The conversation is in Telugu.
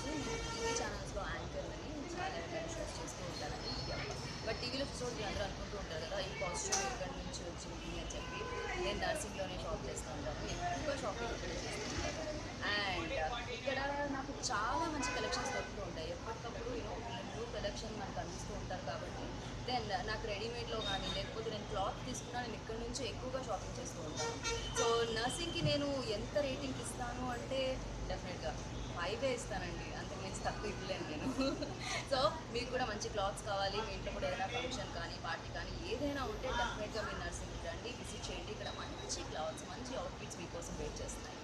వచ్చేసి నేను టీవీ ఛానల్స్లో యాంకర్ అని చాలా రకాల షోస్ చేస్తూ ఉంటానని బట్ టీవీలో చూసి అందరూ అనుకుంటూ ఉంటారు కదా ఈ కాస్ట్యూమ్ ఎక్కడి నుంచి వచ్చింది అని చెప్పి నేను నర్సింగ్లోనే షాప్ చేస్తూ ఉంటాను ఎక్కువ షాపింగ్ ఇక్కడ చేస్తూ ఉంటాను అండ్ ఇక్కడ నాకు చాలా మంచి కలెక్షన్స్ దొరుకుతూ ఉంటాయి ఎప్పటికప్పుడు యూనో న్యూ కలెక్షన్ మనకు అందిస్తూ ఉంటారు కాబట్టి దెన్ నాకు రెడీమేడ్లో కానీ లేకపోతే నేను క్లాత్ తీసుకున్నా నేను ఇక్కడ నుంచి ఎక్కువగా షాపింగ్ చేస్తూ ఉంటాను సో నర్సింగ్కి నేను ఎంత రేటింగ్ ఇస్తాను అంటే డెఫినెట్గా ఫైవే ఇస్తానండి అంతకుమించి తక్కువ ఇవ్వలేను నేను సో మీకు కూడా మంచి క్లాత్స్ కావాలి మీ ఇంట్లో కూడా ఏదైనా ఫంక్షన్ కానీ పార్టీ కానీ ఏదైనా ఉంటే డెఫినెట్గా మీరు నర్సింగ్ రండి విజిట్ చేయండి ఇక్కడ మంచి క్లాత్స్ మంచి అవుట్ఫిట్స్ మీకోసం వెయిట్ చేస్తున్నాయి